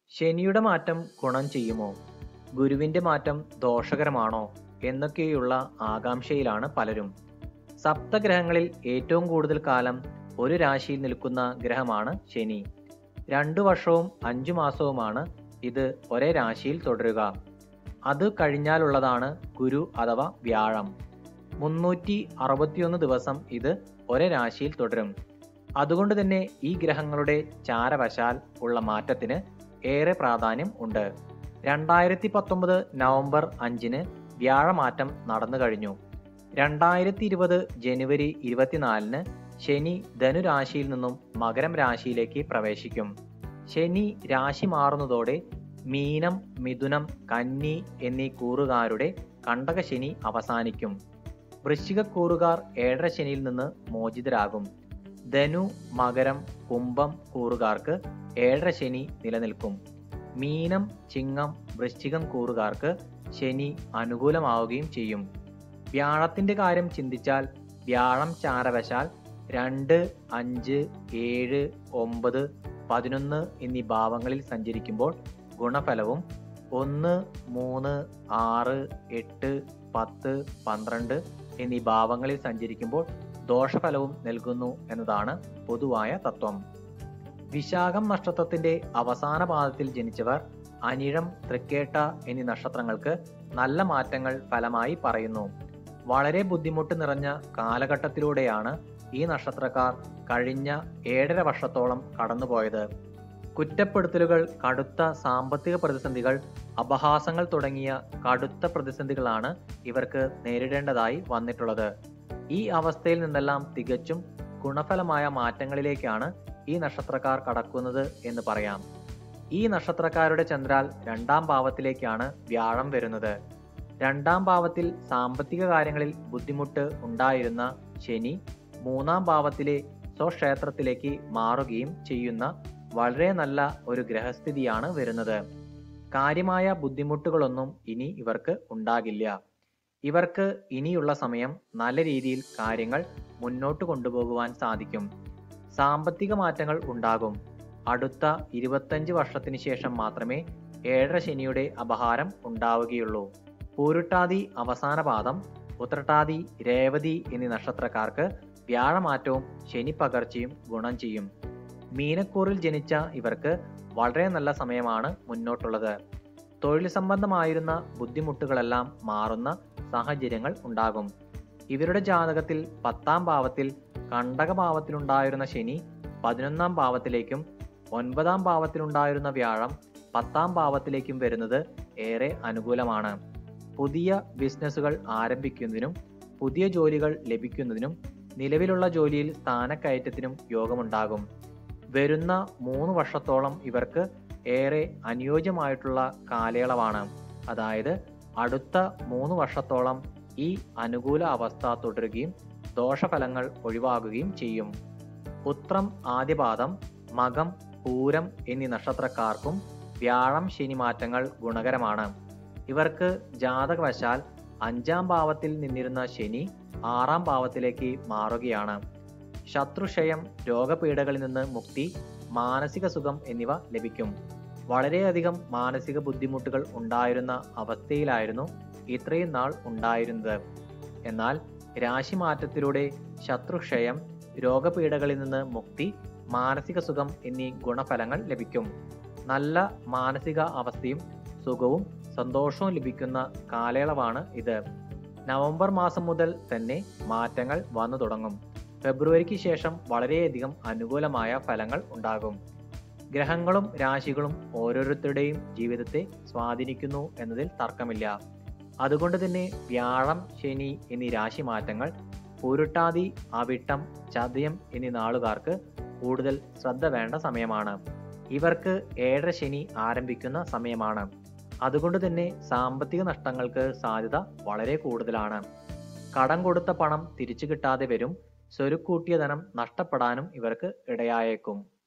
ശനിയുടെ മാറ്റം ഗുണം ചെയ്യുമോ ഗുരുവിന്റെ മാറ്റം ദോഷകരമാണോ എന്നൊക്കെയുള്ള ആകാംക്ഷയിലാണ് പലരും സപ്തഗ്രഹങ്ങളിൽ ഏറ്റവും കൂടുതൽ കാലം ഒരു രാശിയിൽ നിൽക്കുന്ന ഗ്രഹമാണ് ശനി രണ്ടു വർഷവും അഞ്ചു മാസവുമാണ് ഇത് ഒരേ രാശിയിൽ തുടരുക അത് കഴിഞ്ഞാലുള്ളതാണ് ഗുരു അഥവാ വ്യാഴം മുന്നൂറ്റി അറുപത്തിയൊന്ന് ദിവസം ഇത് ഒരേ രാശിയിൽ തുടരും അതുകൊണ്ട് തന്നെ ഈ ഗ്രഹങ്ങളുടെ ചാരവശാൽ ഉള്ള മാറ്റത്തിന് ഏറെ പ്രാധാന്യം ഉണ്ട് രണ്ടായിരത്തി പത്തൊമ്പത് നവംബർ അഞ്ചിന് വ്യാഴമാറ്റം നടന്നു കഴിഞ്ഞു രണ്ടായിരത്തി ഇരുപത് ജനുവരി ഇരുപത്തിനാലിന് ശനി ധനുരാശിയിൽ നിന്നും മകരം രാശിയിലേക്ക് പ്രവേശിക്കും ശനി രാശി മാറുന്നതോടെ മീനം മിഥുനം കന്നി എന്നീ കൂറുകാരുടെ കണ്ടകശനി അവസാനിക്കും വൃശ്ചിക കൂറുകാർ ഏഴര ശനിയിൽ നിന്ന് മോചിതരാകും ധനു മകരം കുംഭം കൂറുകാർക്ക് ഏഴര ശനി നിലനിൽക്കും മീനം ചിങ്ങം വൃശ്ചികം കൂറുകാർക്ക് ശനി അനുകൂലമാവുകയും ചെയ്യും വ്യാഴത്തിന്റെ കാര്യം ചിന്തിച്ചാൽ വ്യാഴം ചാരവശാൽ രണ്ട് അഞ്ച് ഏഴ് ഒമ്പത് പതിനൊന്ന് എന്നീ ഭാവങ്ങളിൽ സഞ്ചരിക്കുമ്പോൾ ഗുണഫലവും ഒന്ന് മൂന്ന് ആറ് എട്ട് പത്ത് പന്ത്രണ്ട് എന്നീ ഭാവങ്ങളിൽ സഞ്ചരിക്കുമ്പോൾ ദോഷഫലവും നൽകുന്നു എന്നതാണ് പൊതുവായ തത്വം വിശാഖം നക്ഷത്രത്തിന്റെ അവസാന പാദത്തിൽ ജനിച്ചവർ അനിഴം തൃക്കേട്ട എന്നീ നക്ഷത്രങ്ങൾക്ക് നല്ല മാറ്റങ്ങൾ ഫലമായി പറയുന്നു വളരെ ബുദ്ധിമുട്ട് നിറഞ്ഞ കാലഘട്ടത്തിലൂടെയാണ് ഈ നക്ഷത്രക്കാർ കഴിഞ്ഞ ഏഴര വർഷത്തോളം കടന്നുപോയത് കുറ്റപ്പെടുത്തലുകൾ കടുത്ത സാമ്പത്തിക പ്രതിസന്ധികൾ അപഹാസങ്ങൾ തുടങ്ങിയ കടുത്ത പ്രതിസന്ധികളാണ് ഇവർക്ക് നേരിടേണ്ടതായി വന്നിട്ടുള്ളത് ഈ അവസ്ഥയിൽ നിന്നെല്ലാം തികച്ചും ഗുണഫലമായ മാറ്റങ്ങളിലേക്കാണ് ഈ നക്ഷത്രക്കാർ കടക്കുന്നത് എന്ന് പറയാം ഈ നക്ഷത്രക്കാരുടെ ചന്ദ്രാൽ രണ്ടാം ഭാവത്തിലേക്കാണ് വ്യാഴം വരുന്നത് രണ്ടാം ഭാവത്തിൽ സാമ്പത്തിക കാര്യങ്ങളിൽ ബുദ്ധിമുട്ട് ഉണ്ടായിരുന്ന ശനി മൂന്നാം ഭാവത്തിലെ സ്വക്ഷേത്രത്തിലേക്ക് മാറുകയും ചെയ്യുന്ന വളരെ നല്ല ഒരു ഗ്രഹസ്ഥിതിയാണ് വരുന്നത് കാര്യമായ ബുദ്ധിമുട്ടുകളൊന്നും ഇനി ഇവർക്ക് ഉണ്ടാകില്ല ഇവർക്ക് ഇനിയുള്ള സമയം നല്ല രീതിയിൽ കാര്യങ്ങൾ മുന്നോട്ട് കൊണ്ടുപോകുവാൻ സാധിക്കും സാമ്പത്തിക മാറ്റങ്ങൾ ഉണ്ടാകും അടുത്ത ഇരുപത്തഞ്ച് വർഷത്തിന് ശേഷം മാത്രമേ ഏഴര ശനിയുടെ അപഹാരം ഉണ്ടാവുകയുള്ളൂ പൂരുട്ടാതി അവസാന പാദം ഉത്രട്ടാതി രേവതി എന്നീ നക്ഷത്രക്കാർക്ക് വ്യാഴമാറ്റവും ശനി പകർച്ചയും ഗുണം ചെയ്യും മീനക്കൂറിൽ ജനിച്ച ഇവർക്ക് വളരെ നല്ല സമയമാണ് മുന്നോട്ടുള്ളത് തൊഴിൽ സംബന്ധമായിരുന്ന ബുദ്ധിമുട്ടുകളെല്ലാം മാറുന്ന സാഹചര്യങ്ങൾ ഉണ്ടാകും ഇവരുടെ ജാതകത്തിൽ പത്താം ഭാവത്തിൽ കണ്ടക ഭാവത്തിലുണ്ടായിരുന്ന ശനി പതിനൊന്നാം ഭാവത്തിലേക്കും ഒൻപതാം ഭാവത്തിലുണ്ടായിരുന്ന വ്യാഴം പത്താം ഭാവത്തിലേക്കും വരുന്നത് ഏറെ അനുകൂലമാണ് പുതിയ ബിസിനസ്സുകൾ ആരംഭിക്കുന്നതിനും പുതിയ ജോലികൾ ലഭിക്കുന്നതിനും നിലവിലുള്ള ജോലിയിൽ സ്ഥാനക്കയറ്റത്തിനും യോഗമുണ്ടാകും വരുന്ന മൂന്ന് വർഷത്തോളം ഇവർക്ക് ഏറെ അനുയോജ്യമായിട്ടുള്ള കാലയളവാണ് അതായത് അടുത്ത മൂന്ന് വർഷത്തോളം ഈ അനുകൂല അവസ്ഥ തുടരുകയും ദോഷഫലങ്ങൾ ഒഴിവാകുകയും ചെയ്യും ഉത്രം ആദ്യപാദം മകം പൂരം എന്നീ നക്ഷത്രക്കാർക്കും വ്യാഴം ശനി മാറ്റങ്ങൾ ഗുണകരമാണ് ഇവർക്ക് ജാതകവശാൽ അഞ്ചാം ഭാവത്തിൽ നിന്നിരുന്ന ശനി ആറാം ഭാവത്തിലേക്ക് മാറുകയാണ് ശത്രുക്ഷയം രോഗപീഠകളിൽ നിന്ന് മുക്തി മാനസിക സുഖം എന്നിവ ലഭിക്കും വളരെയധികം മാനസിക ബുദ്ധിമുട്ടുകൾ ഉണ്ടായിരുന്ന അവസ്ഥയിലായിരുന്നു ഇത്രയും നാൾ ഉണ്ടായിരുന്നത് എന്നാൽ രാശിമാറ്റത്തിലൂടെ ശത്രുക്ഷയം രോഗപീഠകളിൽ നിന്ന് മുക്തി മാനസിക സുഖം എന്നീ ഗുണഫലങ്ങൾ ലഭിക്കും നല്ല മാനസിക അവസ്ഥയും സുഖവും സന്തോഷവും ലഭിക്കുന്ന കാലയളവാണ് ഇത് നവംബർ മാസം മുതൽ തന്നെ മാറ്റങ്ങൾ വന്നു തുടങ്ങും ഫെബ്രുവരിക്ക് ശേഷം വളരെയധികം അനുകൂലമായ ഫലങ്ങൾ ഉണ്ടാകും ഗ്രഹങ്ങളും രാശികളും ഓരോരുത്തരുടെയും ജീവിതത്തെ സ്വാധീനിക്കുന്നു എന്നതിൽ തർക്കമില്ല അതുകൊണ്ട് തന്നെ വ്യാഴം ശനി എന്നീ രാശി മാറ്റങ്ങൾ പൂരുട്ടാതി അവിട്ടം ചതയം എന്നീ നാളുകാർക്ക് കൂടുതൽ ശ്രദ്ധ വേണ്ട സമയമാണ് ഇവർക്ക് ഏഴര ശനി ആരംഭിക്കുന്ന സമയമാണ് അതുകൊണ്ട് തന്നെ സാമ്പത്തിക നഷ്ടങ്ങൾക്ക് സാധ്യത വളരെ കൂടുതലാണ് കടം കൊടുത്ത പണം തിരിച്ചു കിട്ടാതെ വരും സ്വരുക്കൂട്ടിയ ധനം നഷ്ടപ്പെടാനും ഇവർക്ക് ഇടയായേക്കും